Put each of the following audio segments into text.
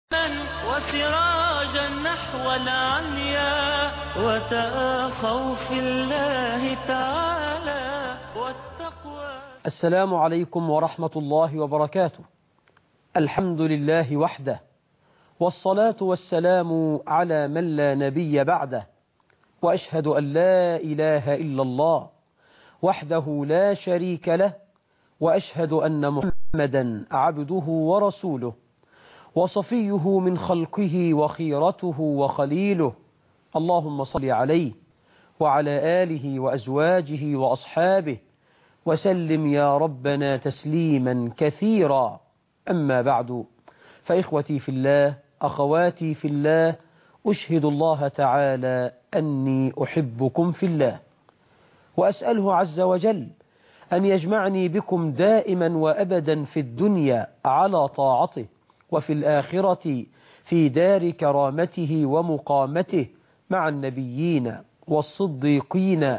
وسراجا نحو العليا وتآخوا في الله تعالى والتقوى السلام عليكم ورحمة الله وبركاته الحمد لله وحده والصلاة والسلام على من لا نبي بعده وأشهد أن لا إله إلا الله وحده لا شريك له وأشهد أن محمدا عبده ورسوله وصفيه من خلقه وخيرته وخليله اللهم صل عليه وعلى آله وأزواجه وأصحابه وسلم يا ربنا تسليما كثيرا أما بعد فإخوتي في الله أخواتي في الله أشهد الله تعالى أني أحبكم في الله وأسأله عز وجل أن يجمعني بكم دائما وأبدا في الدنيا على طاعته وفي الآخرة في دار كرامته ومقامته مع النبيين والصديقين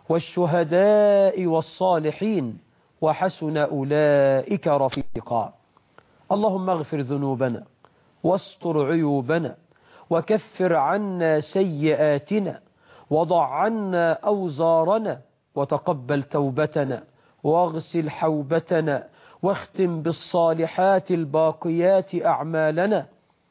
والشهداء والصالحين وحسن أولئك رفيقا اللهم اغفر ذنوبنا واستر عيوبنا وكفر عنا سيئاتنا وضع عنا أوزارنا وتقبل توبتنا واغسل حوبتنا واختم بالصالحات الباقيات أعمالنا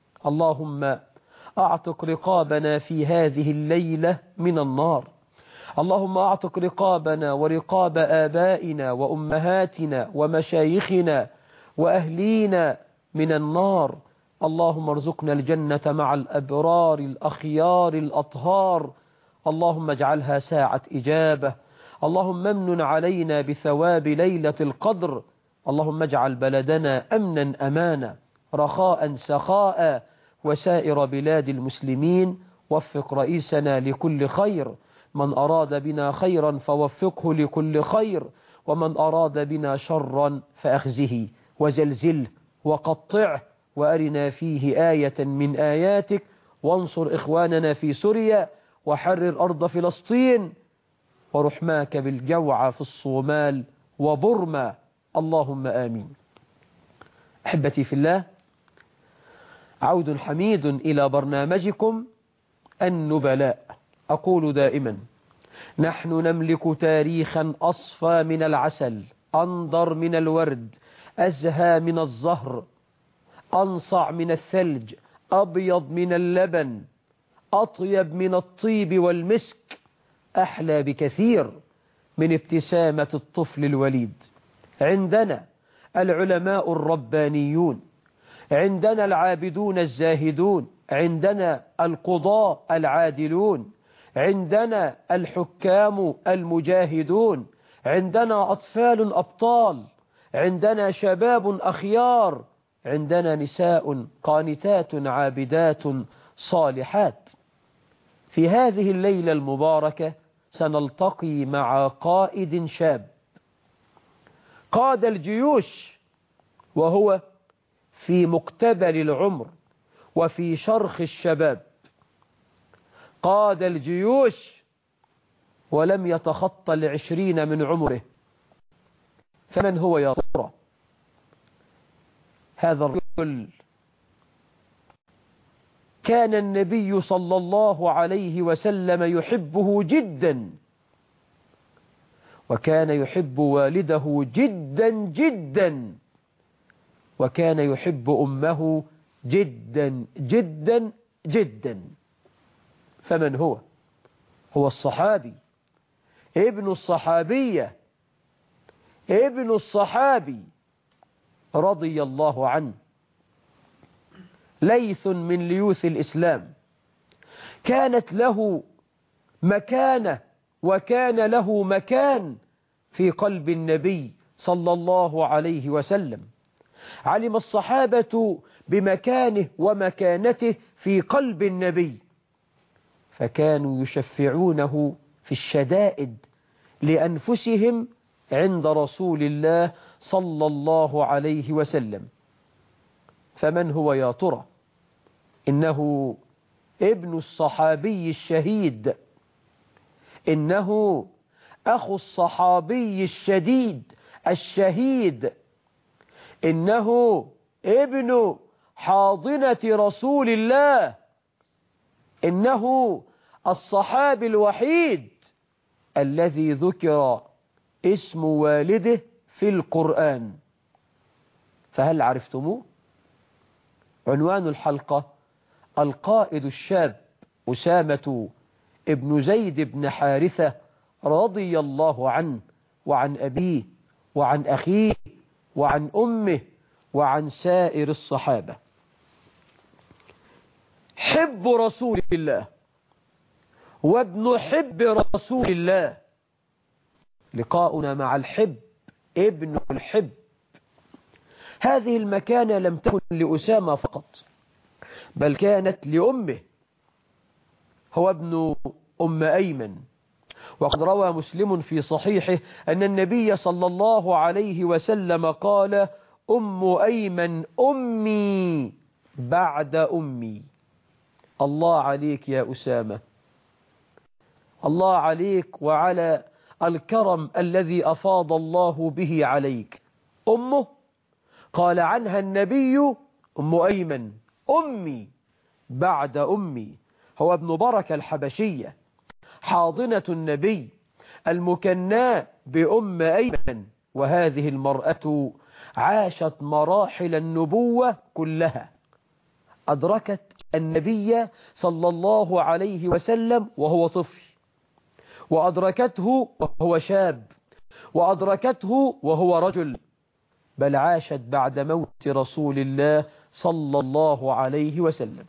اللهم أعتق رقابنا في هذه الليلة من النار اللهم أعتق رقابنا ورقاب آبائنا وأمهاتنا ومشايخنا وأهلينا من النار اللهم ارزقنا الجنة مع الأبرار الأخيار الأطهار اللهم اجعلها ساعة إجابة اللهم امن علينا بثواب ليلة القدر اللهم اجعل بلدنا أمنا أمانا رخاء سخاء وسائر بلاد المسلمين وفق رئيسنا لكل خير من أراد بنا خيرا فوفقه لكل خير ومن أراد بنا شرا فأخزه وزلزله وقطعه وأرنا فيه آية من آياتك وانصر إخواننا في سوريا وحرر أرض فلسطين ورحماك بالجوع في الصومال وبرما اللهم آمين أحبتي في الله عود حميد إلى برنامجكم النبلاء أقول دائما نحن نملك تاريخا أصفى من العسل أنضر من الورد أزهى من الزهر أنصع من الثلج أبيض من اللبن أطيب من الطيب والمسك أحلى بكثير من ابتسامة الطفل الوليد عندنا العلماء الربانيون عندنا العابدون الزاهدون عندنا القضاء العادلون عندنا الحكام المجاهدون عندنا أطفال أبطال عندنا شباب أخيار عندنا نساء قانتات عابدات صالحات في هذه الليلة المباركة سنلتقي مع قائد شاب قاد الجيوش وهو في مقتبل العمر وفي شرخ الشباب قاد الجيوش ولم يتخطى العشرين من عمره فمن هو يا ترى هذا الرجل كان النبي صلى الله عليه وسلم يحبه جدا وكان يحب والده جدا جدا وكان يحب أمه جدا جدا جدا فمن هو هو الصحابي ابن الصحابية ابن الصحابي رضي الله عنه ليث من ليوث الإسلام كانت له مكانة وكان له مكان في قلب النبي صلى الله عليه وسلم علم الصحابة بمكانه ومكانته في قلب النبي فكانوا يشفعونه في الشدائد لأنفسهم عند رسول الله صلى الله عليه وسلم فمن هو يا ترى إنه ابن الصحابي الشهيد إنه أخو الصحابي الشديد الشهيد إنه ابن حاضنة رسول الله إنه الصحابي الوحيد الذي ذكر اسم والده في القرآن فهل عرفتموه عنوان الحلقة القائد الشاب أسامة ابن زيد بن حارثة رضي الله عنه وعن أبيه وعن أخيه وعن أمه وعن سائر الصحابة حب رسول الله وابن حب رسول الله لقاؤنا مع الحب ابن الحب هذه المكانة لم تكن لأسامة فقط بل كانت لأمه هو ابن أم أيمن وقد روى مسلم في صحيحه أن النبي صلى الله عليه وسلم قال أم أيمن أمي بعد أمي الله عليك يا أسامة الله عليك وعلى الكرم الذي أفاض الله به عليك أمه قال عنها النبي أم أيمن أمي بعد أمي هو ابن بركة الحبشية حاضنة النبي المكناة بأم أيمن وهذه المرأة عاشت مراحل النبوة كلها أدركت النبي صلى الله عليه وسلم وهو طفل وأدركته وهو شاب وأدركته وهو رجل بل عاشت بعد موت رسول الله صلى الله عليه وسلم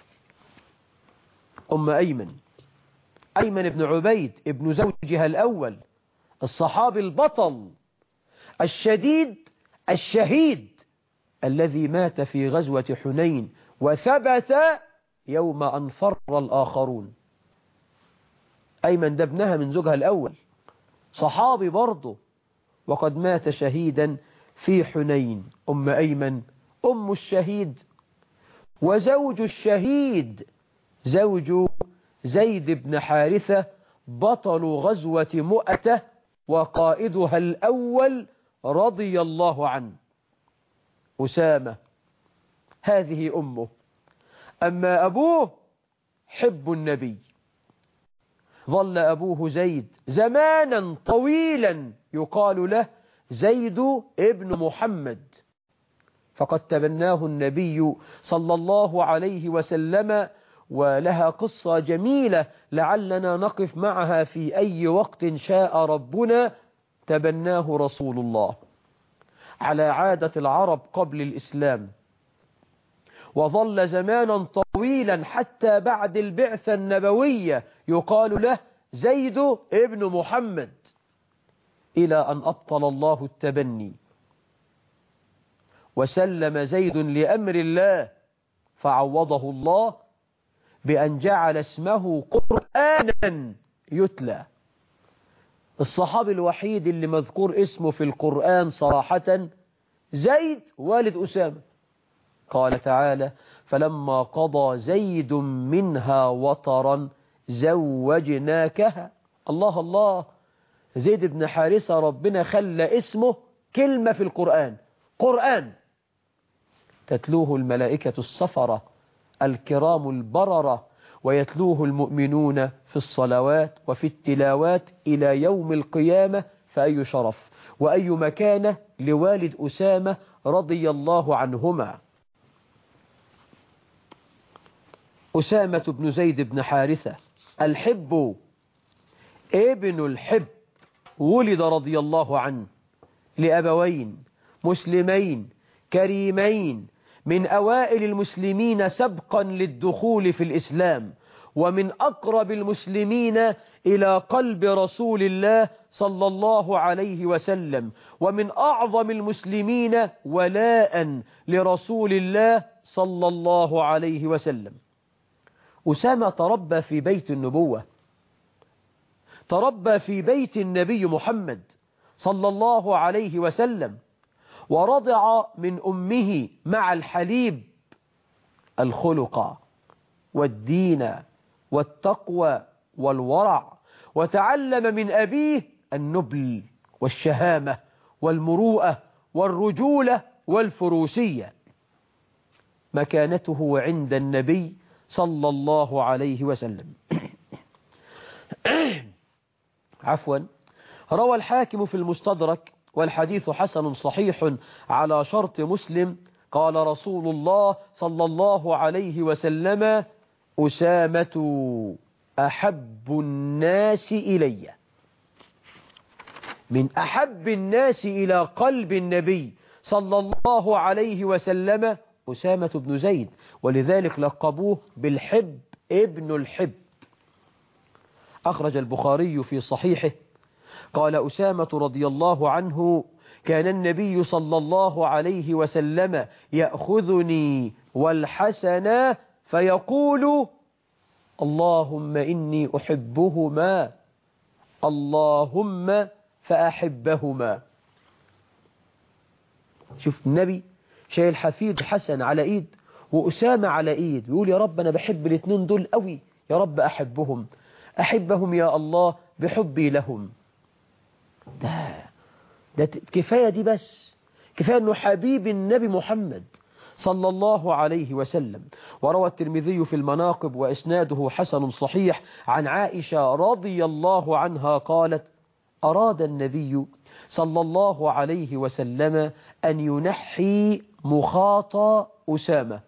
أم أيمن أيمن بن عبيد ابن زوجها الأول الصحابي البطل الشديد الشهيد الذي مات في غزوة حنين وثبت يوم أن فر الآخرون أيمن ده ابنها من زوجها الأول صحابي برضه وقد مات شهيدا في حنين أم أيمن أم الشهيد وزوج الشهيد زوج زيد بن حارثة بطل غزوة مؤتة وقائدها الأول رضي الله عنه أسامة هذه أمه أما أبوه حب النبي ظل أبوه زيد زمانا طويلا يقال له زيد ابن محمد فقد تبناه النبي صلى الله عليه وسلم ولها قصة جميلة لعلنا نقف معها في أي وقت شاء ربنا تبناه رسول الله على عادة العرب قبل الإسلام وظل زمانا طويلا حتى بعد البعثة النبوية يقال له زيد ابن محمد إلى أن أبطل الله التبني وسلم زيد لأمر الله فعوضه الله بأن جعل اسمه قرآنا يتلى الصحابي الوحيد اللي مذكور اسمه في القرآن صراحة زيد والد أسامة قال تعالى فلما قضى زيد منها وطرا زوجناكها الله الله زيد بن حارثة ربنا خلى اسمه كلمة في القرآن قرآن تتلوه الملائكة الصفرة الكرام البررة ويتلوه المؤمنون في الصلوات وفي التلاوات إلى يوم القيامة فأي شرف وأي مكانة لوالد أسامة رضي الله عنهما أسامة بن زيد بن حارثة الحب ابن الحب ولد رضي الله عنه لأبوين مسلمين كريمين من أوائل المسلمين سبقا للدخول في الإسلام ومن أقرب المسلمين إلى قلب رسول الله صلى الله عليه وسلم ومن أعظم المسلمين ولاء لرسول الله صلى الله عليه وسلم أسامة تربى في بيت النبوة تربى في بيت النبي محمد صلى الله عليه وسلم ورضع من أمه مع الحليب الخلق والدين والتقوى والورع وتعلم من أبيه النبل والشهامة والمروءة والرجولة والفروسية مكانته عند النبي صلى الله عليه وسلم عفوا روى الحاكم في المستدرك والحديث حسن صحيح على شرط مسلم قال رسول الله صلى الله عليه وسلم أسامة أحب الناس إلي من أحب الناس إلى قلب النبي صلى الله عليه وسلم أسامة بن زيد ولذلك لقبوه بالحب ابن الحب أخرج البخاري في صحيحه قال أسامة رضي الله عنه كان النبي صلى الله عليه وسلم يأخذني والحسن فيقول اللهم إني أحبهما اللهم فأحبهما شوف النبي شايل حفيد حسن على إيد وأسامة على إيد يقول يا رب أنا بحب الاثنين دول قوي يا رب أحبهم أحبهم يا الله بحبي لهم ده ده كفاية دي بس كفاية أنه حبيب النبي محمد صلى الله عليه وسلم وروى الترمذي في المناقب وإسناده حسن صحيح عن عائشة رضي الله عنها قالت أراد النبي صلى الله عليه وسلم أن ينحي مخاط أسامة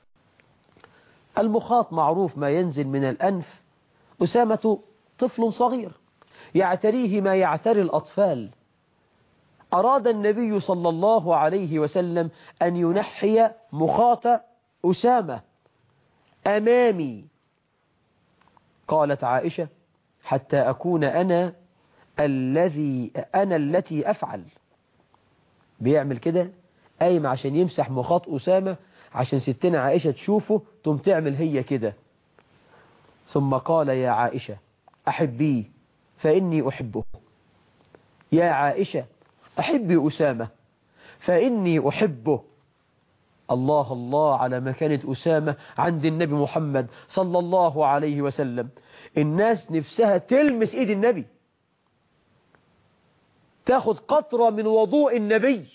المخاط معروف ما ينزل من الأنف أسامة طفل صغير يعتريه ما يعتري الأطفال أراد النبي صلى الله عليه وسلم أن ينحي مخاط أسامة أمامي قالت عائشة حتى أكون أنا الذي أنا التي أفعل بيعمل كده قايم عشان يمسح مخاط أسامة عشان ستنا عائشة تشوفه ثم تعمل هي كده ثم قال يا عائشة أحبيه فإني أحبه يا عائشة أحبي أسامة فإني أحبه الله الله على مكانة أسامة عند النبي محمد صلى الله عليه وسلم الناس نفسها تلمس إيد النبي تاخد قطرة من وضوء النبي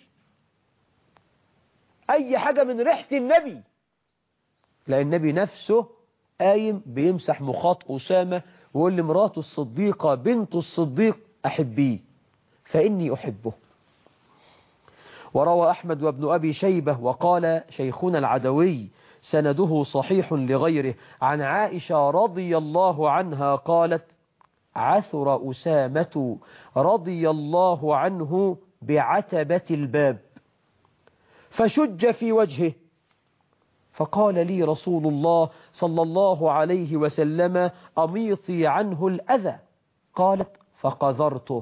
أي حاجة من ريحة النبي لأن النبي نفسه قايم بيمسح مخاط أسامة ويقول لمراته الصديقة بنت الصديق أحبيه فإني أحبه وروى أحمد وابن أبي شيبة وقال شيخنا العدوي سنده صحيح لغيره عن عائشة رضي الله عنها قالت عثر أسامة رضي الله عنه بعتبة الباب فشج في وجهه فقال لي رسول الله صلى الله عليه وسلم أميطي عنه الأذى قالت فقذرته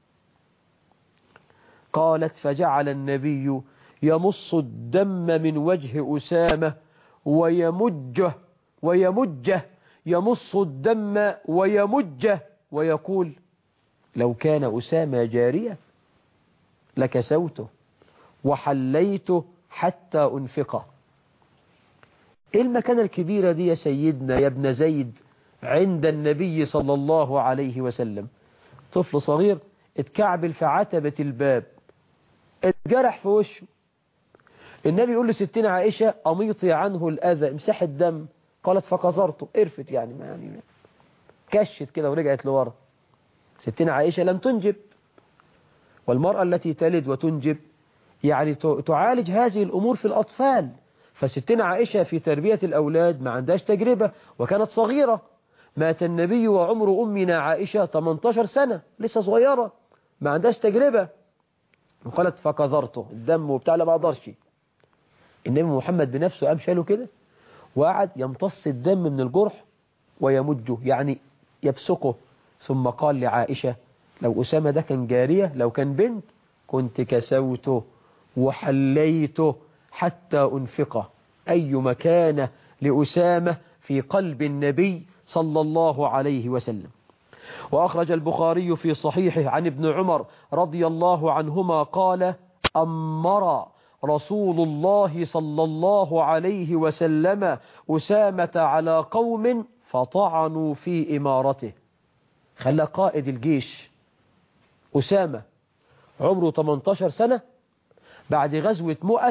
قالت فجعل النبي يمص الدم من وجه أسامة ويمجه ويمجه يمص الدم ويمجه ويقول لو كان أسامة جارية لكسوته وحليته حتى أنفقه إيه المكانة الكبيرة دي يا سيدنا يا ابن زيد عند النبي صلى الله عليه وسلم طفل صغير اتكعبل في عتبة الباب اتجرح في وشه النبي يقول لستنا عائشة أميطي عنه الأذى امسح الدم قالت فقذرته قرفت يعني ما يعني كشت كده ورجعت لورا ستنا عائشة لم تنجب والمرأة التي تلد وتنجب يعني تعالج هذه الأمور في الأطفال فستنا عائشة في تربية الأولاد ما عندهاش تجربة وكانت صغيرة مات النبي وعمر أمنا عائشة 18 سنة لسه صغيرة ما عندهاش تجربة وقالت فكذرته الدم وبتاع لا ما اقدرش النبي محمد بنفسه قام شاله كده وقعد يمتص الدم من الجرح ويمجه يعني يبسقه ثم قال لعائشة لو أسامة ده كان جارية لو كان بنت كنت كسوته وحليته حتى أنفقه أي مكانة لأسامة في قلب النبي صلى الله عليه وسلم وأخرج البخاري في صحيحه عن ابن عمر رضي الله عنهما قال أمر رسول الله صلى الله عليه وسلم أسامة على قوم فطعنوا في إمارته خلى قائد الجيش أسامة عمره 18 سنة بعد غزوة مؤتة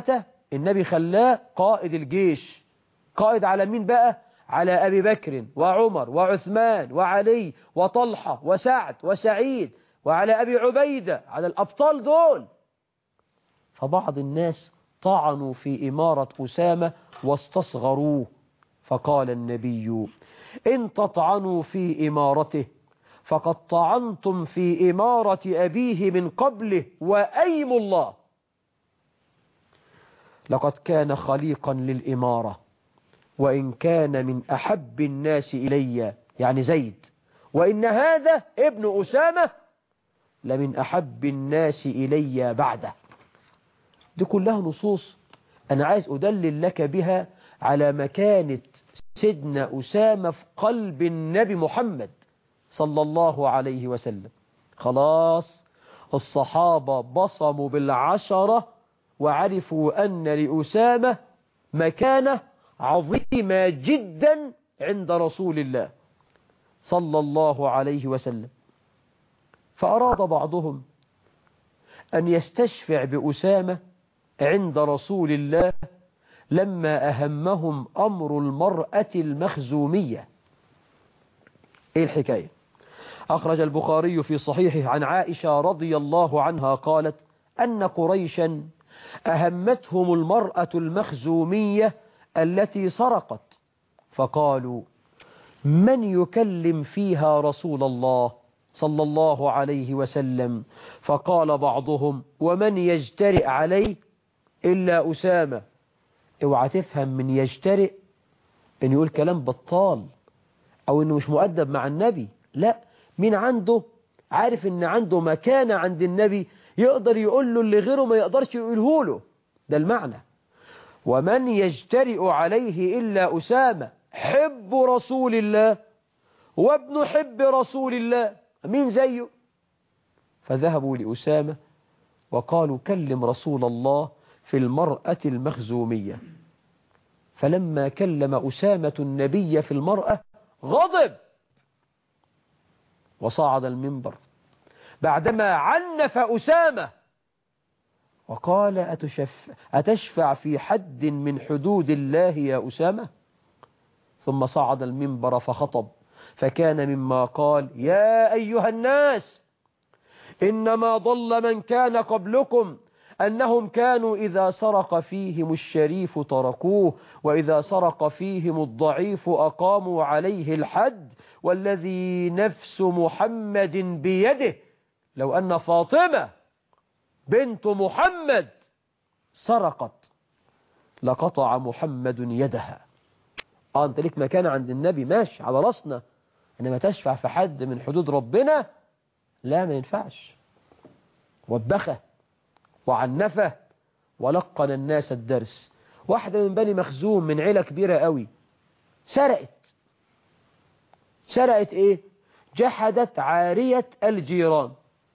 النبي خلاه قائد الجيش قائد على مين بقى على أبي بكر وعمر وعثمان وعلي وطلحة وسعد وسعيد وعلى أبي عبيدة على الأبطال دول فبعض الناس طعنوا في إمارة أسامة واستصغروه فقال النبي إن تطعنوا في إمارته فقد طعنتم في إمارة أبيه من قبله وأيم الله لقد كان خليقا للإمارة وإن كان من أحب الناس إلي يعني زيد وإن هذا ابن أسامة لمن أحب الناس إلي بعده دي كلها نصوص أنا عايز أدلل لك بها على مكانة سيدنا أسامة في قلب النبي محمد صلى الله عليه وسلم خلاص الصحابة بصموا بالعشرة وعرفوا أن لأسامة مكانة عظيمة جدا عند رسول الله صلى الله عليه وسلم فأراد بعضهم أن يستشفع بأسامة عند رسول الله لما أهمهم أمر المرأة المخزومية إيه الحكاية أخرج البخاري في صحيحه عن عائشة رضي الله عنها قالت أن قريشا أهمتهم المرأة المخزومية التي سرقت فقالوا من يكلم فيها رسول الله صلى الله عليه وسلم فقال بعضهم ومن يجترئ عليه إلا أسامة اوعى تفهم من يجترئ ان يقول كلام بطال او انه مش مؤدب مع النبي لا مين عنده عارف ان عنده مكانة عند النبي يقدر يقول له اللي غيره ما يقدرش يقوله له ده المعنى ومن يجترئ عليه إلا أسامة حب رسول الله وابن حب رسول الله مين زيه فذهبوا لأسامة وقالوا كلم رسول الله في المرأة المخزومية فلما كلم أسامة النبي في المرأة غضب وصعد المنبر بعدما عنف أسامة وقال أتشف أتشفع في حد من حدود الله يا أسامة ثم صعد المنبر فخطب فكان مما قال يا أيها الناس إنما ضل من كان قبلكم أنهم كانوا إذا سرق فيهم الشريف تركوه وإذا سرق فيهم الضعيف أقاموا عليه الحد والذي نفس محمد بيده لو أن فاطمة بنت محمد سرقت لقطع محمد يدها آه أنت ليك مكان عند النبي ماشي على رأسنا إنما تشفع في حد من حدود ربنا لا ما ينفعش وبخه وعنفه ولقن الناس الدرس واحدة من بني مخزوم من عيلة كبيرة قوي سرقت سرقت ايه جحدت عارية الجيران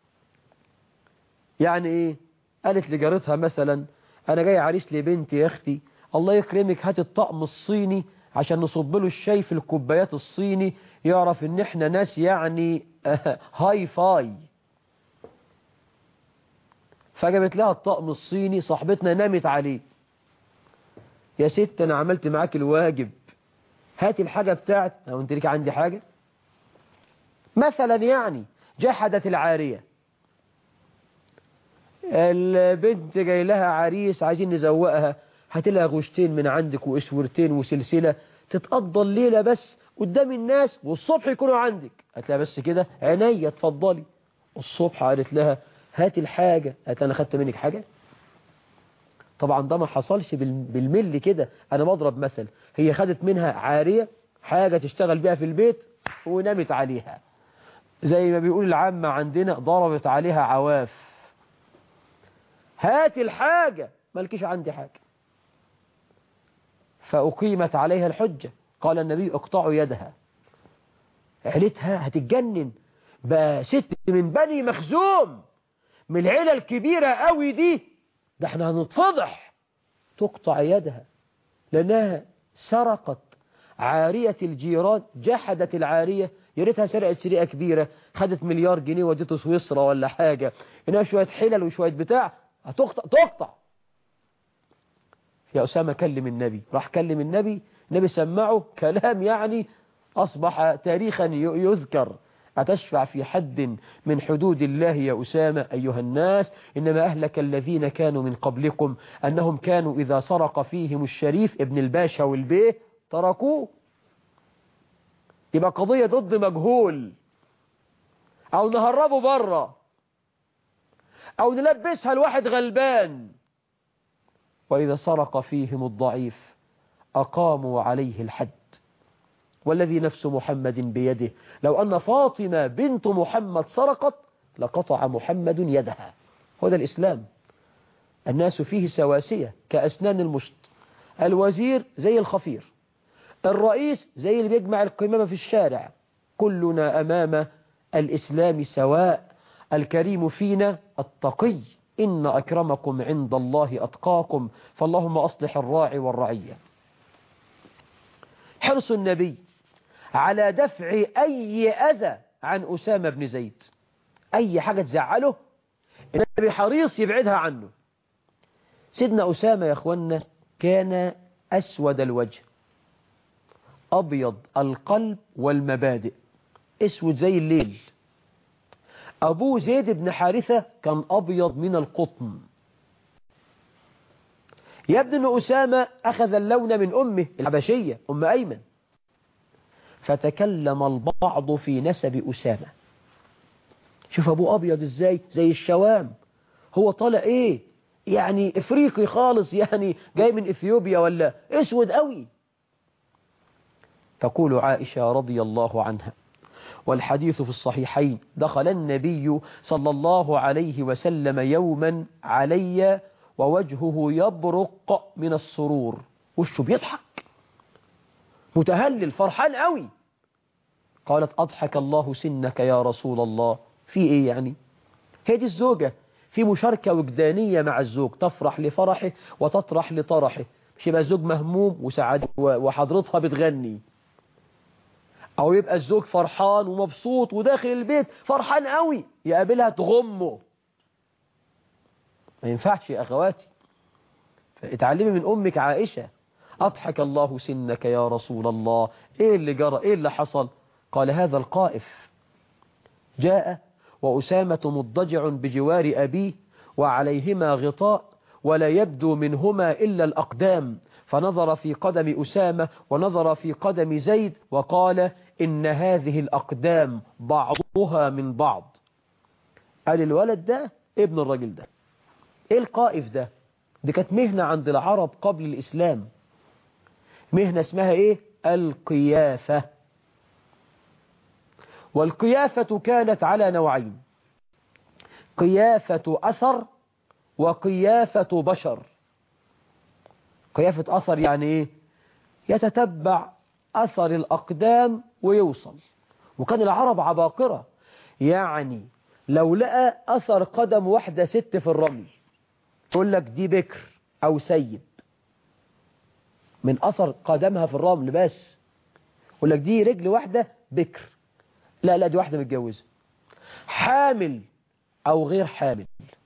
يعني ايه قالت لجارتها مثلا انا جاي عريس لبنتي يا اختي الله يكرمك هات الطقم الصيني عشان نصب له الشاي في الكوبايات الصيني يعرف ان احنا ناس يعني هاي فاي فجابت لها الطقم الصيني صاحبتنا نامت عليه يا ست انا عملت معاك الواجب هاتي الحاجة بتاعت او انت ليك عندي حاجة مثلا يعني جحدت العارية البنت جاي لها عريس عايزين نزوقها هات لها غشتين من عندك واسورتين وسلسلة تتقضى الليلة بس قدام الناس والصبح يكونوا عندك قالت لها بس كده عينيا اتفضلي الصبح قالت لها هات الحاجة قالت انا خدت منك حاجة طبعا ده ما حصلش بالملي كده انا بضرب مثل هي خدت منها عارية حاجة تشتغل بيها في البيت ونامت عليها زي ما بيقول العامة عندنا ضربت عليها عواف هات الحاجة مالكيش عندي حاجة فأقيمت عليها الحجة قال النبي اقطعوا يدها عيلتها هتتجنن بقى ست من بني مخزوم من العيلة الكبيرة قوي دي ده احنا هنتفضح تقطع يدها لأنها سرقت عارية الجيران جحدت العارية يا ريتها سرقت سرقة كبيرة خدت مليار جنيه وديته سويسرا ولا حاجة إنها شوية حلل وشوية بتاع هتقطع تقطع يا أسامة كلم النبي راح كلم النبي النبي سمعه كلام يعني أصبح تاريخا يذكر أتشفع في حد من حدود الله يا أسامة أيها الناس إنما أهلك الذين كانوا من قبلكم أنهم كانوا إذا سرق فيهم الشريف ابن الباشا والبيه تركوه يبقى قضية ضد مجهول أو نهربه بره أو نلبسها لواحد غلبان وإذا سرق فيهم الضعيف أقاموا عليه الحد والذي نفس محمد بيده لو أن فاطمة بنت محمد سرقت لقطع محمد يدها هذا الإسلام الناس فيه سواسية كأسنان المشط الوزير زي الخفير الرئيس زي اللي بيجمع القمامة في الشارع كلنا أمام الإسلام سواء الكريم فينا التقي إن أكرمكم عند الله أتقاكم فاللهم أصلح الراعي والرعية حرص النبي على دفع أي أذى عن أسامة بن زيد أي حاجة تزعله النبي حريص يبعدها عنه سيدنا أسامة يا أخوانا كان أسود الوجه أبيض القلب والمبادئ اسود زي الليل أبوه زيد بن حارثة كان أبيض من القطن يبدو أن أسامة أخذ اللون من أمه الحبشية أم أيمن فتكلم البعض في نسب أسامة شوف أبوه أبيض إزاي زي الشوام هو طالع إيه يعني إفريقي خالص يعني جاي من إثيوبيا ولا أسود قوي تقول عائشة رضي الله عنها والحديث في الصحيحين دخل النبي صلى الله عليه وسلم يوما علي ووجهه يبرق من السرور وشه بيضحك متهلل فرحان قوي قالت أضحك الله سنك يا رسول الله في إيه يعني هي دي الزوجة في مشاركة وجدانية مع الزوج تفرح لفرحه وتطرح لطرحه مش يبقى الزوج مهموم وسعاد وحضرتها بتغني أو يبقى الزوج فرحان ومبسوط وداخل البيت فرحان قوي يقابلها تغمه ما ينفعش يا أخواتي اتعلمي من أمك عائشة أضحك الله سنك يا رسول الله إيه اللي جرى إيه اللي حصل قال هذا القائف جاء وأسامة مضجع بجوار أبيه وعليهما غطاء ولا يبدو منهما إلا الأقدام فنظر في قدم أسامة ونظر في قدم زيد وقال إن هذه الأقدام بعضها من بعض قال الولد ده ابن الرجل ده إيه القائف ده دي كانت مهنة عند العرب قبل الإسلام مهنة اسمها إيه القيافة والقيافة كانت على نوعين قيافة أثر وقيافة بشر قيافة أثر يعني إيه يتتبع أثر الأقدام ويوصل وكان العرب عباقرة يعني لو لقى أثر قدم واحدة ست في الرمل يقول لك دي بكر أو سيب من أثر قدمها في الرمل بس يقول لك دي رجل واحدة بكر لا لا دي واحدة متجوزة حامل أو غير حامل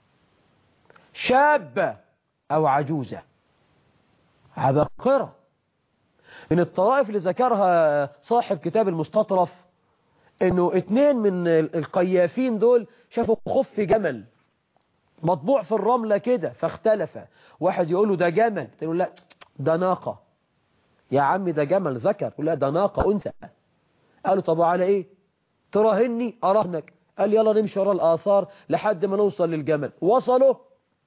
شابة أو عجوزة عبقرة من الطرائف اللي ذكرها صاحب كتاب المستطرف انه اتنين من القيافين دول شافوا خف جمل مطبوع في الرملة كده فاختلف واحد يقول له ده جمل يقول لا ده ناقة يا عمي ده جمل ذكر يقول لا ده ناقة أنثى قالوا طب على ايه تراهني أراهنك قال يلا نمشي ورا الآثار لحد ما نوصل للجمل وصلوا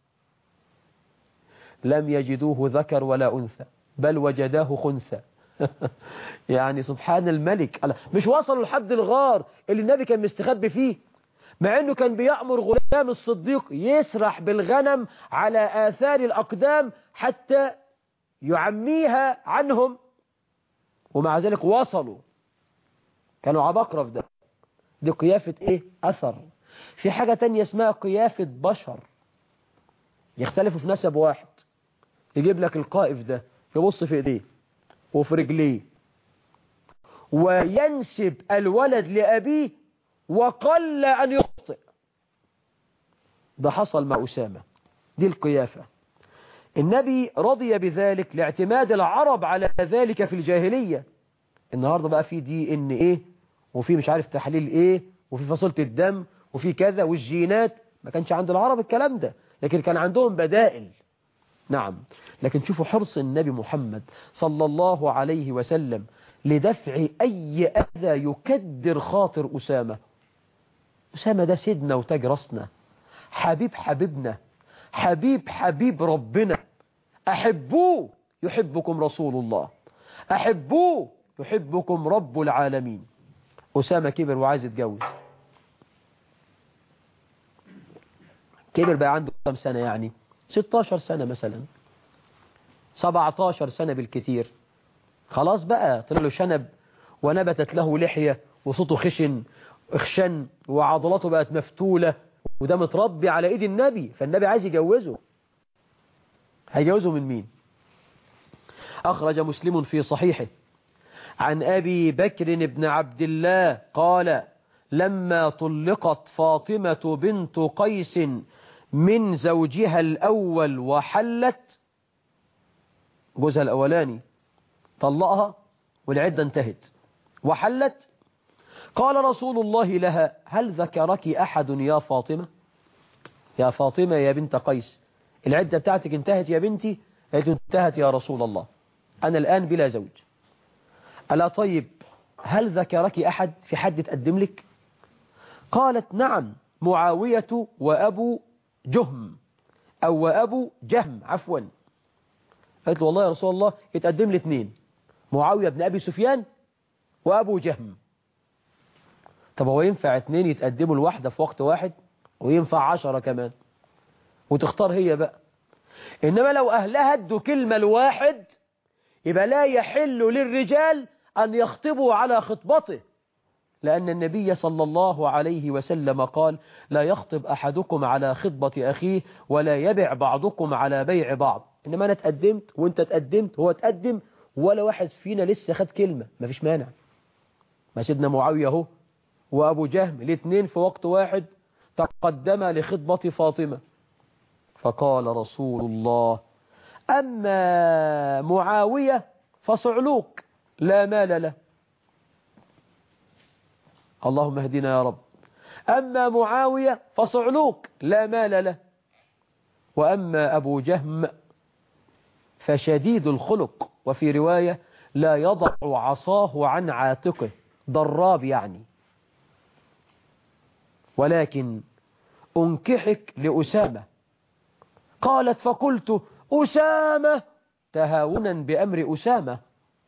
لم يجدوه ذكر ولا أنثى بل وجداه خنثى يعني سبحان الملك مش وصلوا لحد الغار اللي النبي كان مستخبي فيه مع انه كان بيأمر غلام الصديق يسرح بالغنم على آثار الأقدام حتى يعميها عنهم ومع ذلك وصلوا كانوا عبقرة في ده دي قيافة ايه أثر في حاجة تانية اسمها قيافة بشر يختلفوا في نسب واحد يجيب لك القائف ده يبص في ايديه وفي رجليه وينسب الولد لأبيه وقل أن يخطئ ده حصل مع أسامة دي القيافة النبي رضي بذلك لاعتماد العرب على ذلك في الجاهلية النهاردة بقى في دي ان ايه وفي مش عارف تحليل ايه وفي فصيلة الدم وفي كذا والجينات ما كانش عند العرب الكلام ده لكن كان عندهم بدائل نعم لكن شوفوا حرص النبي محمد صلى الله عليه وسلم لدفع أي أذى يكدر خاطر أسامة أسامة ده سيدنا وتاج راسنا حبيب حبيبنا حبيب حبيب ربنا أحبوه يحبكم رسول الله أحبوه يحبكم رب العالمين أسامة كبر وعايز يتجوز كبر بقى عنده كم سنة يعني 16 سنة مثلا 17 سنة بالكثير خلاص بقى طلع له شنب ونبتت له لحية وصوته خشن اخشن وعضلاته بقت مفتولة وده متربي على ايد النبي فالنبي عايز يجوزه هيجوزه من مين أخرج مسلم في صحيحه عن أبي بكر بن عبد الله قال لما طلقت فاطمة بنت قيس من زوجها الأول وحلت جوزها الأولاني طلقها والعدة انتهت وحلت قال رسول الله لها هل ذكرك أحد يا فاطمة يا فاطمة يا بنت قيس العدة بتاعتك انتهت يا بنتي قالت انتهت يا رسول الله أنا الآن بلا زوج ألا طيب هل ذكرك أحد في حد تقدم لك قالت نعم معاوية وأبو جهم أو وأبو جهم عفوا قالت له والله يا رسول الله يتقدم لي اثنين معاوية بن أبي سفيان وأبو جهم طب هو ينفع اثنين يتقدموا الواحدة في وقت واحد وينفع عشرة كمان وتختار هي بقى إنما لو أهلها ادوا كلمة الواحد يبقى لا يحل للرجال أن يخطبوا على خطبته لأن النبي صلى الله عليه وسلم قال لا يخطب أحدكم على خطبة أخيه ولا يبع بعضكم على بيع بعض إنما أنا تقدمت وانت تقدمت هو تقدم ولا واحد فينا لسه خد كلمة ما فيش مانع ما سيدنا معاوية اهو وأبو جهم الاثنين في وقت واحد تقدم لخطبة فاطمة فقال رسول الله أما معاوية فصعلوك لا مال له اللهم اهدنا يا رب أما معاوية فصعلوك لا مال له وأما أبو جهم فشديد الخلق وفي رواية لا يضع عصاه عن عاتقه ضراب يعني ولكن أنكحك لأسامة قالت فقلت أسامة تهاونا بأمر أسامة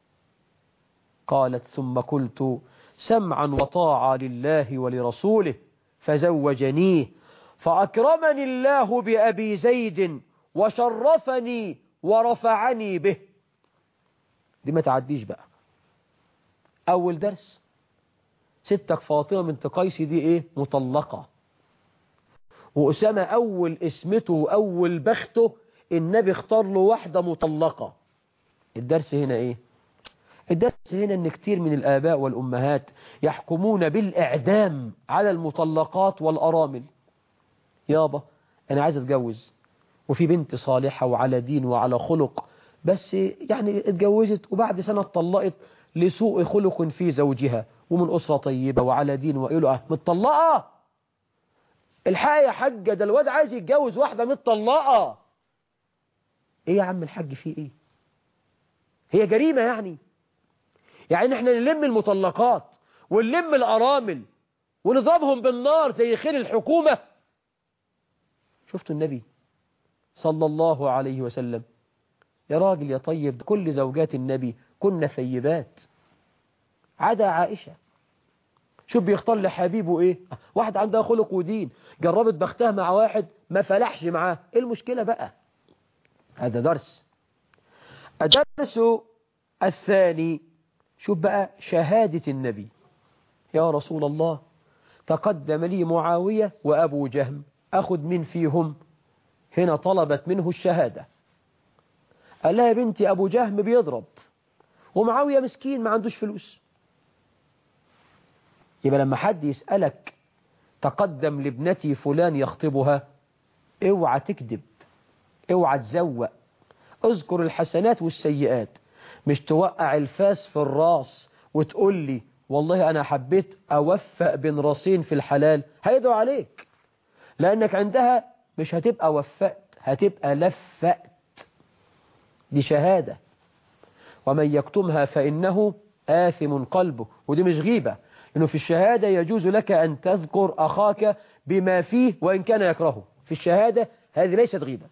قالت ثم قلت سمعا وطاعة لله ولرسوله فزوجنيه فأكرمني الله بأبي زيد وشرفني ورفعني به دي ما تعديش بقى أول درس ستك فاطمة بنت قيس دي إيه مطلقة وأسامة أول اسمته وأول بخته النبي اختار له واحدة مطلقة الدرس هنا إيه الدرس هنا أن كتير من الآباء والأمهات يحكمون بالإعدام على المطلقات والأرامل يابا أنا عايز أتجوز وفي بنت صالحة وعلى دين وعلى خلق بس يعني اتجوزت وبعد سنة اتطلقت لسوء خلق في زوجها ومن أسرة طيبة وعلى دين وإله أه متطلقة الحقيقة يا حاجة ده الواد عايز يتجوز واحدة متطلقة ايه يا عم الحاج فيه ايه هي جريمة يعني يعني احنا نلم المطلقات ونلم الأرامل ونضربهم بالنار زي خير الحكومة شفتوا النبي صلى الله عليه وسلم يا راجل يا طيب كل زوجات النبي كنا ثيبات عدا عائشة شوف بيختار لحبيبه ايه واحد عندها خلق ودين جربت بختها مع واحد ما فلحش معاه ايه المشكلة بقى هذا درس الدرس الثاني شوف بقى شهادة النبي يا رسول الله تقدم لي معاوية وأبو جهم أخذ من فيهم هنا طلبت منه الشهادة قال لها يا بنتي أبو جهم بيضرب ومعاوية مسكين ما عندوش فلوس يبقى لما حد يسألك تقدم لابنتي فلان يخطبها اوعى تكذب اوعى تزوق اذكر الحسنات والسيئات مش توقع الفاس في الراس وتقول لي والله أنا حبيت أوفق بين راسين في الحلال هيدعو عليك لأنك عندها مش هتبقى وفقت هتبقى لفقت دي شهادة ومن يكتمها فإنه آثم قلبه ودي مش غيبة لأنه في الشهادة يجوز لك أن تذكر أخاك بما فيه وإن كان يكرهه في الشهادة هذه ليست غيبة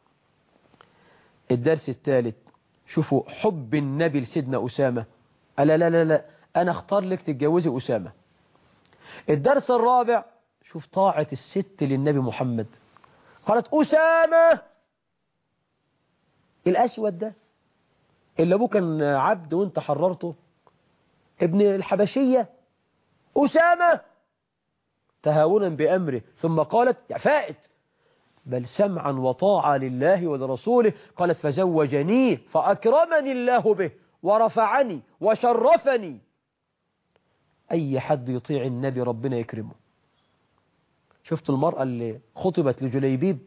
الدرس الثالث شوفوا حب النبي لسيدنا أسامة ألا لا لا لا أنا اختار لك تتجوزي أسامة الدرس الرابع شوف طاعة الست للنبي محمد قالت أسامة الأسود ده اللي أبوه كان عبد وانت حررته ابن الحبشية أسامة تهاونا بأمره ثم قالت يا فائت بل سمعا وطاعة لله ولرسوله قالت فزوجني فأكرمني الله به ورفعني وشرفني أي حد يطيع النبي ربنا يكرمه شفت المرأة اللي خطبت لجليبيب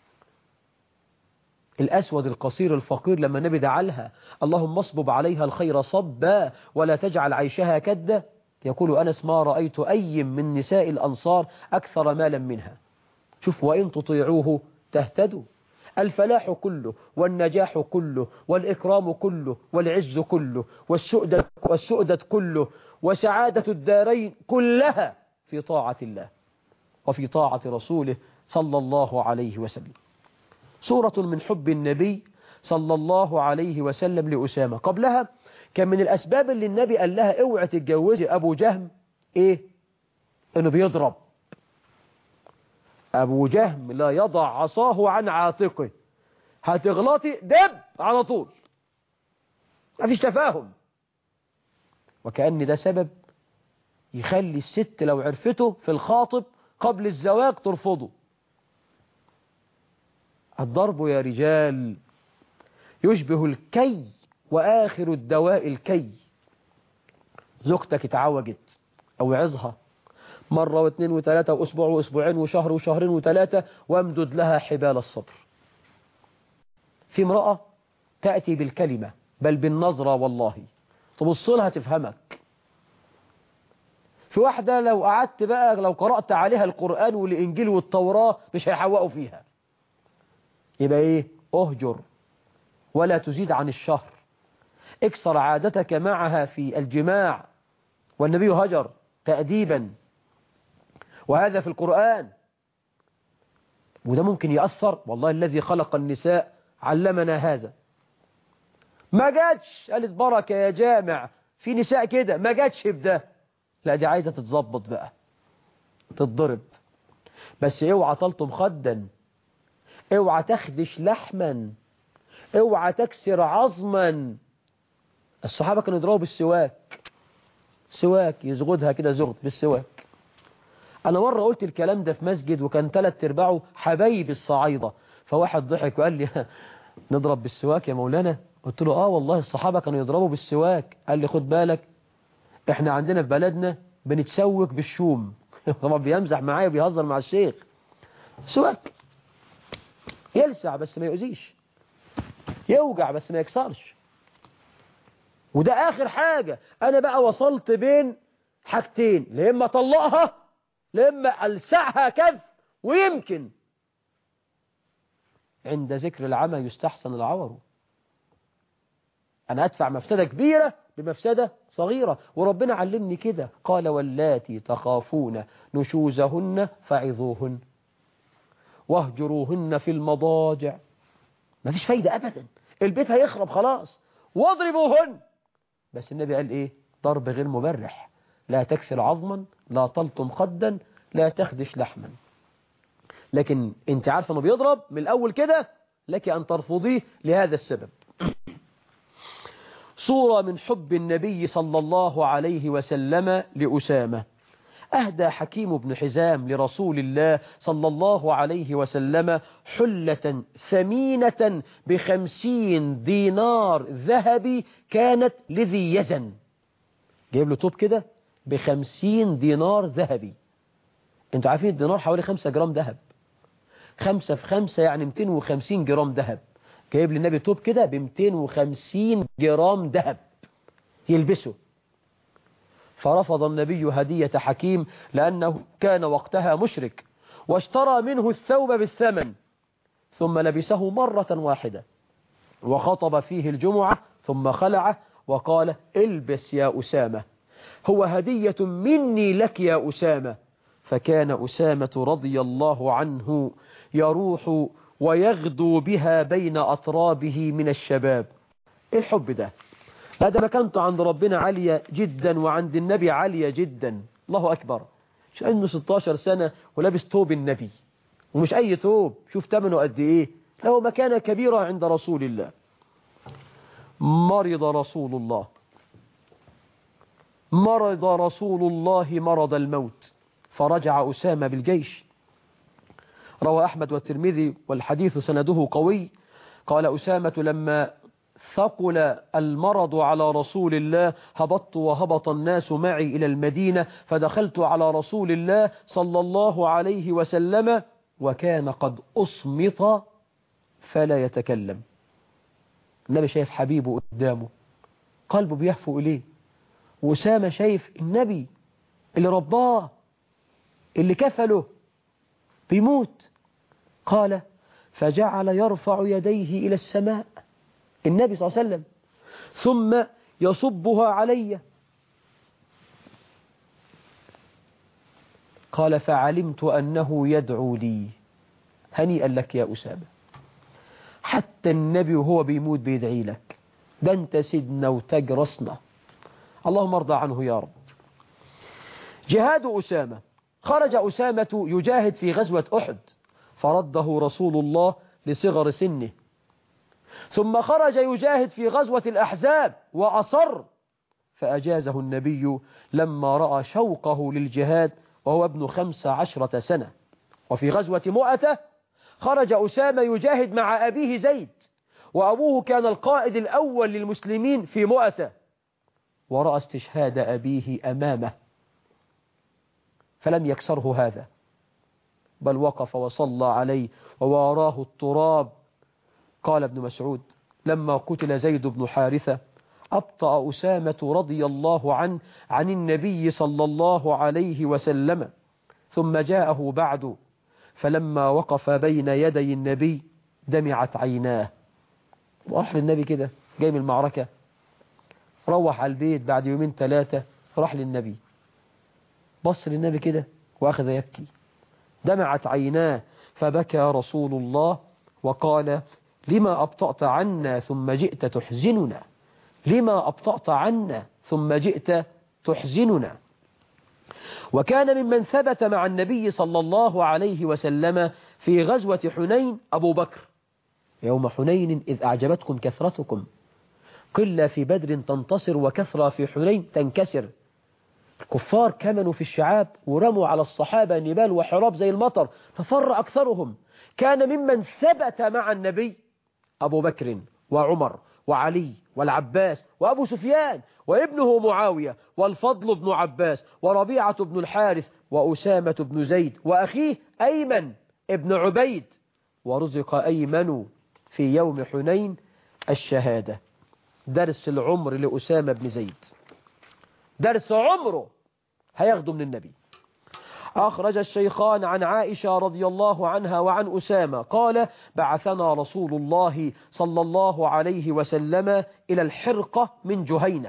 الأسود القصير الفقير لما النبي دعا لها اللهم اصبب عليها الخير صبا ولا تجعل عيشها كدا يقول أنس ما رأيت أي من نساء الأنصار أكثر مالا منها شوف وإن تطيعوه تهتدوا الفلاح كله والنجاح كله والإكرام كله والعز كله والسؤدة, والسؤدة كله وسعادة الدارين كلها في طاعة الله وفي طاعة رسوله صلى الله عليه وسلم سورة من حب النبي صلى الله عليه وسلم لأسامة قبلها كان من الأسباب اللي النبي قال لها اوعى تتجوزي أبو جهم إيه إنه بيضرب أبو جهم لا يضع عصاه عن عاتقه هتغلطي دب على طول ما فيش تفاهم وكأن ده سبب يخلي الست لو عرفته في الخاطب قبل الزواج ترفضه الضرب يا رجال يشبه الكي وآخر الدواء الكي زوجتك اتعوجت أو عظها مرة واثنين وثلاثة وأسبوع وأسبوعين وشهر وشهرين وثلاثة وامدد لها حبال الصبر في امرأة تأتي بالكلمة بل بالنظرة والله تبص لها تفهمك في واحدة لو قعدت بقى لو قرأت عليها القرآن والإنجيل والتوراة مش هيحوقوا فيها يبقى ايه اهجر ولا تزيد عن الشهر اكسر عادتك معها في الجماع والنبي هجر تأديبا وهذا في القرآن وده ممكن يأثر والله الذي خلق النساء علمنا هذا ما جاتش قالت بركة يا جامع في نساء كده ما جاتش بده لا دي عايزة تتظبط بقى تتضرب بس اوعى تلطم خدا اوعى تخدش لحما اوعى تكسر عظما الصحابة كانوا يضربوا بالسواك سواك يزغدها كده زغد بالسواك أنا مرة قلت الكلام ده في مسجد وكان ثلاث ارباعه حبايب الصعايدة فواحد ضحك وقال لي نضرب بالسواك يا مولانا قلت له آه والله الصحابة كانوا يضربوا بالسواك قال لي خد بالك احنا عندنا في بلدنا بنتسوك بالشوم طبعا بيمزح معايا وبيهزر مع الشيخ سواك يلسع بس ما يؤذيش يوجع بس ما يكسرش وده آخر حاجة أنا بقى وصلت بين حاجتين لإما طلقها لإما ألسعها كف ويمكن عند ذكر العمى يستحسن العور أنا أدفع مفسدة كبيرة بمفسدة صغيرة وربنا علمني كده قال واللاتي تخافون نشوزهن فعظوهن واهجروهن في المضاجع ما فيش فايدة أبدا البيت هيخرب خلاص واضربوهن بس النبي قال إيه ضرب غير مبرح لا تكسر عظما لا تلطم خدا لا تخدش لحما لكن انت عارفه انه بيضرب من الأول كده لك أن ترفضيه لهذا السبب صورة من حب النبي صلى الله عليه وسلم لأسامة أهدى حكيم بن حزام لرسول الله صلى الله عليه وسلم حلة ثمينة بخمسين دينار ذهبي كانت لذي يزن جايب له توب كده بخمسين دينار ذهبي انتوا عارفين الدينار حوالي خمسة جرام ذهب خمسة في خمسة يعني 250 جرام ذهب جايب للنبي توب كده ب 250 جرام ذهب يلبسه فرفض النبي هدية حكيم لأنه كان وقتها مشرك واشترى منه الثوب بالثمن ثم لبسه مرة واحدة وخطب فيه الجمعة ثم خلعه وقال البس يا أسامة هو هدية مني لك يا أسامة فكان أسامة رضي الله عنه يروح ويغدو بها بين أطرابه من الشباب الحب ده هذا مكانته عند ربنا عالية جدا وعند النبي عالية جدا الله أكبر مش أنه 16 سنة ولابس توب النبي ومش أي توب شوف ثمنه قد إيه له مكانة كبيرة عند رسول الله مرض رسول الله مرض رسول الله مرض الموت فرجع أسامة بالجيش روى أحمد والترمذي والحديث سنده قوي قال أسامة لما ثقل المرض على رسول الله هبطت وهبط الناس معي إلى المدينة فدخلت على رسول الله صلى الله عليه وسلم وكان قد أصمت فلا يتكلم النبي شايف حبيبه قدامه قلبه بيهفو إليه وأسامة شايف النبي اللي رباه اللي كفله بيموت قال فجعل يرفع يديه إلى السماء النبي صلى الله عليه وسلم ثم يصبها علي قال فعلمت أنه يدعو لي هنيئا لك يا أسامة حتى النبي وهو بيموت بيدعي لك ده انت سيدنا وتاج راسنا اللهم ارضى عنه يا رب جهاد أسامة خرج أسامة يجاهد في غزوة أحد فرده رسول الله لصغر سنه ثم خرج يجاهد في غزوة الأحزاب وأصر فأجازه النبي لما رأى شوقه للجهاد وهو ابن خمس عشرة سنة وفي غزوة مؤتة خرج أسامة يجاهد مع أبيه زيد وأبوه كان القائد الأول للمسلمين في مؤتة ورأى استشهاد أبيه أمامه فلم يكسره هذا بل وقف وصلى عليه وواراه التراب قال ابن مسعود لما قتل زيد بن حارثة أبطأ أسامة رضي الله عنه عن النبي صلى الله عليه وسلم ثم جاءه بعد فلما وقف بين يدي النبي دمعت عيناه وراح للنبي كده جاي من المعركة روح على البيت بعد يومين ثلاثة راح للنبي بص للنبي كده وأخذ يبكي دمعت عيناه فبكى رسول الله وقال لما أبطأت عنا ثم جئت تحزننا لما أبطأت عنا ثم جئت تحزننا وكان ممن ثبت مع النبي صلى الله عليه وسلم في غزوة حنين أبو بكر يوم حنين إذ أعجبتكم كثرتكم قلة في بدر تنتصر وكثرة في حنين تنكسر الكفار كمنوا في الشعاب ورموا على الصحابة نبال وحراب زي المطر ففر أكثرهم كان ممن ثبت مع النبي أبو بكر وعمر وعلي والعباس وأبو سفيان وابنه معاوية والفضل بن عباس وربيعة بن الحارث وأسامة بن زيد وأخيه أيمن ابن عبيد ورزق أيمن في يوم حنين الشهادة درس العمر لأسامة بن زيد درس عمره هياخده من النبي أخرج الشيخان عن عائشة رضي الله عنها وعن أسامة قال بعثنا رسول الله صلى الله عليه وسلم إلى الحرقة من جهينة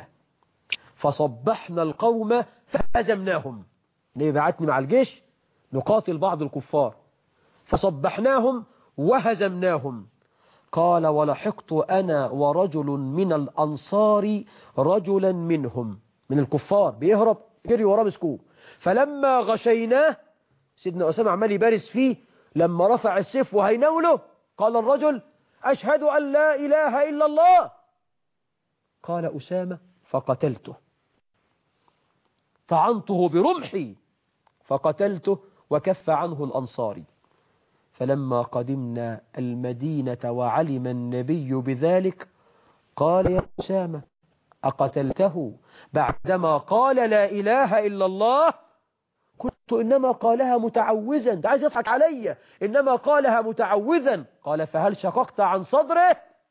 فصبحنا القوم فهزمناهم ليه بعتني مع الجيش نقاتل بعض الكفار فصبحناهم وهزمناهم قال ولحقت أنا ورجل من الأنصار رجلا منهم من الكفار بيهرب يجري وراه مسكوه فلما غشيناه سيدنا أسامة عمال يبارس فيه لما رفع السيف وهينوله قال الرجل أشهد أن لا إله إلا الله قال أسامة فقتلته طعنته برمحي فقتلته وكف عنه الأنصاري فلما قدمنا المدينة وعلم النبي بذلك قال يا أسامة أقتلته بعدما قال لا إله إلا الله قلت إنما قالها متعوذا ده عايز يضحك علي إنما قالها متعوذا قال فهل شققت عن صدره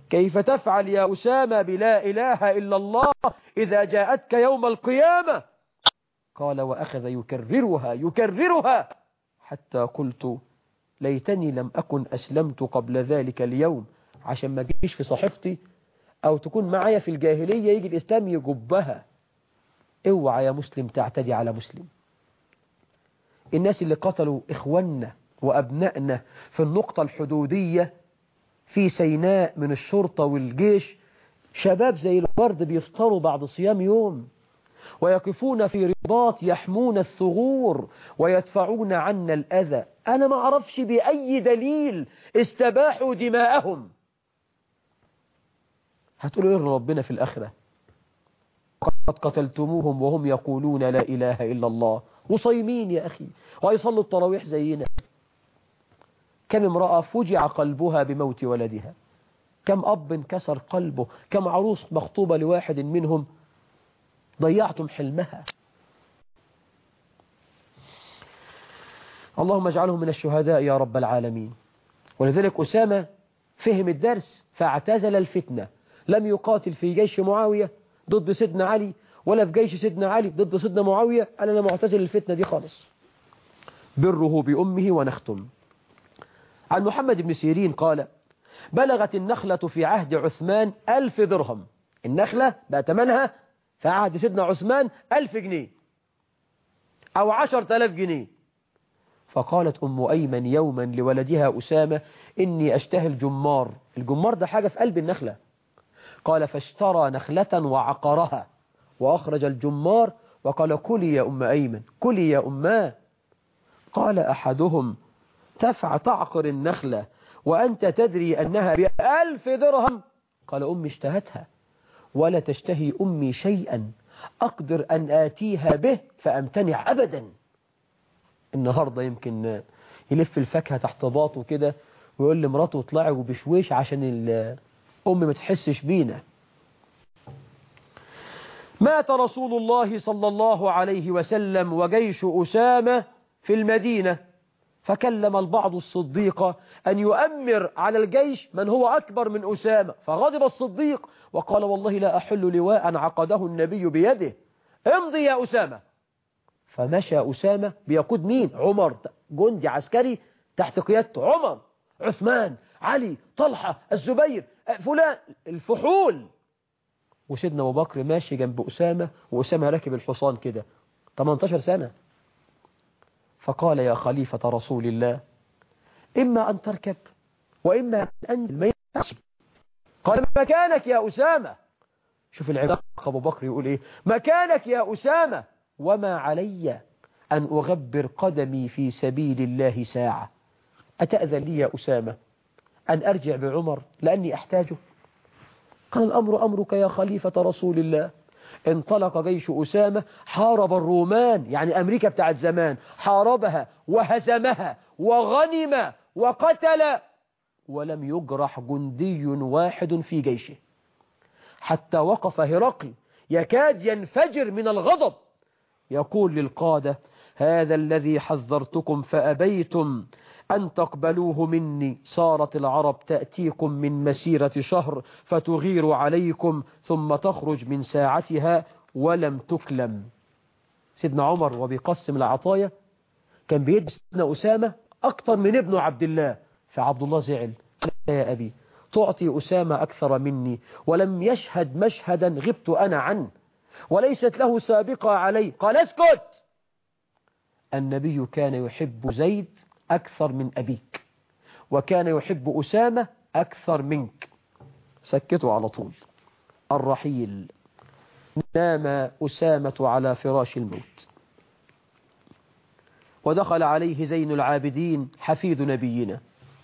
كيف تفعل يا أسامة بلا إله إلا الله إذا جاءتك يوم القيامة قال وأخذ يكررها يكررها حتى قلت ليتني لم أكن أسلمت قبل ذلك اليوم عشان ما جيش في صحيفتي أو تكون معايا في الجاهلية يجي الإسلام يجبها اوعى يا مسلم تعتدي على مسلم الناس اللي قتلوا إخواننا وأبنائنا في النقطة الحدودية في سيناء من الشرطة والجيش شباب زي الورد بيفطروا بعد صيام يوم ويقفون في رباط يحمون الثغور ويدفعون عنا الأذى أنا ما أعرفش بأي دليل استباحوا دماءهم هتقولوا إيه ربنا في الآخرة قد قتلتموهم وهم يقولون لا إله إلا الله وصيمين يا أخي ويصلوا التراويح زينا كم امرأة فجع قلبها بموت ولدها كم أب انكسر قلبه كم عروس مخطوبة لواحد منهم ضيعتم حلمها اللهم اجعله من الشهداء يا رب العالمين ولذلك أسامة فهم الدرس فاعتزل الفتنة لم يقاتل في جيش معاوية ضد سيدنا علي ولا في جيش سيدنا علي ضد سيدنا معاوية قال أنا معتزل الفتنة دي خالص بره بأمه ونختم عن محمد بن سيرين قال بلغت النخلة في عهد عثمان ألف درهم النخلة بقى تمنها في عهد سيدنا عثمان ألف جنيه أو عشر تلاف جنيه فقالت أم أيمن يوما لولدها أسامة إني أشتهي الجمار الجمار ده حاجة في قلب النخلة قال فاشترى نخلة وعقرها وأخرج الجمار وقال كلي يا أم أيمن كلي يا أماه قال أحدهم تفع تعقر النخلة وأنت تدري أنها بألف درهم قال أمي اشتهتها ولا تشتهي أمي شيئا أقدر أن آتيها به فأمتنع أبدا النهاردة يمكن يلف الفاكهة تحت باطه كده ويقول لمراته اطلعي وبشويش عشان الأم ما تحسش بينا مات رسول الله صلى الله عليه وسلم وجيش أسامة في المدينة فكلم البعض الصديق أن يؤمر على الجيش من هو أكبر من أسامة فغضب الصديق وقال والله لا أحل لواء عقده النبي بيده امضي يا أسامة فمشى أسامة بيقود مين عمر جندي عسكري تحت قيادته عمر عثمان علي طلحة الزبير فلان الفحول وسيدنا أبو بكر ماشي جنب أسامة وأسامة راكب الحصان كده 18 سنة فقال يا خليفة رسول الله إما أن تركب وإما أن ما يمشي قال مكانك يا أسامة شوف العلاقة أبو بكر يقول إيه مكانك يا أسامة وما علي أن أغبر قدمي في سبيل الله ساعة أتأذن لي يا أسامة أن أرجع بعمر لأني أحتاجه قال الأمر أمرك يا خليفة رسول الله انطلق جيش أسامة حارب الرومان يعني أمريكا بتاعت زمان حاربها وهزمها وغنم وقتل ولم يجرح جندي واحد في جيشه حتى وقف هرقل يكاد ينفجر من الغضب يقول للقادة هذا الذي حذرتكم فأبيتم أن تقبلوه مني صارت العرب تأتيكم من مسيرة شهر فتغير عليكم ثم تخرج من ساعتها ولم تكلم سيدنا عمر وبيقسم العطايا كان بيدي سيدنا أسامة أكثر من ابنه عبد الله فعبد الله زعل يا أبي تعطي أسامة أكثر مني ولم يشهد مشهدا غبت أنا عنه وليست له سابقة علي قال اسكت النبي كان يحب زيد أكثر من أبيك وكان يحب أسامة أكثر منك سكتوا على طول الرحيل نام أسامة على فراش الموت ودخل عليه زين العابدين حفيد نبينا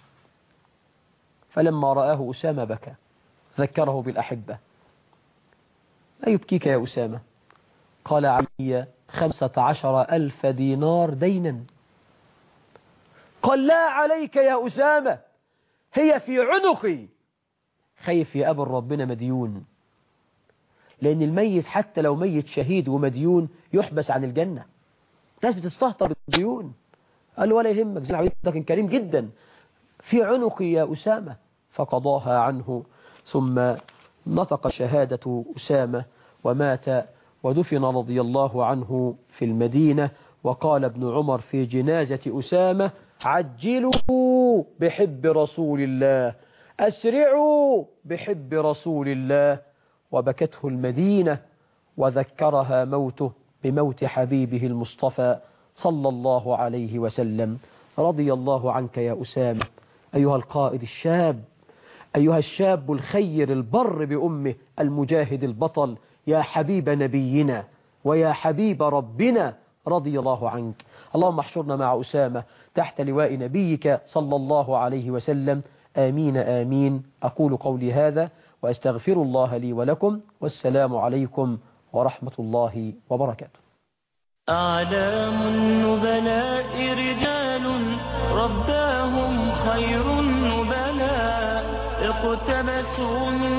فلما رآه أسامة بكى ذكره بالأحبة ما يبكيك يا أسامة قال علي خمسة عشر ألف دينار دينا قال لا عليك يا أسامة هي في عنقي خايف يا أبا ربنا مديون لأن الميت حتى لو ميت شهيد ومديون يحبس عن الجنة ناس بتستهتر بالديون قال ولا يهمك زين عبيد كان كريم جدا في عنقي يا أسامة فقضاها عنه ثم نطق شهادة أسامة ومات ودفن رضي الله عنه في المدينة وقال ابن عمر في جنازة أسامة عجلوا بحب رسول الله أسرعوا بحب رسول الله وبكته المدينة وذكرها موته بموت حبيبه المصطفى صلى الله عليه وسلم رضي الله عنك يا أسامة أيها القائد الشاب أيها الشاب الخير البر بأمه المجاهد البطل يا حبيب نبينا ويا حبيب ربنا رضي الله عنك اللهم احشرنا مع أسامة تحت لواء نبيك صلى الله عليه وسلم آمين آمين أقول قولي هذا وأستغفر الله لي ولكم والسلام عليكم ورحمة الله وبركاته أعلام النبلاء رجال رباهم خير النبلاء اقتبسوا من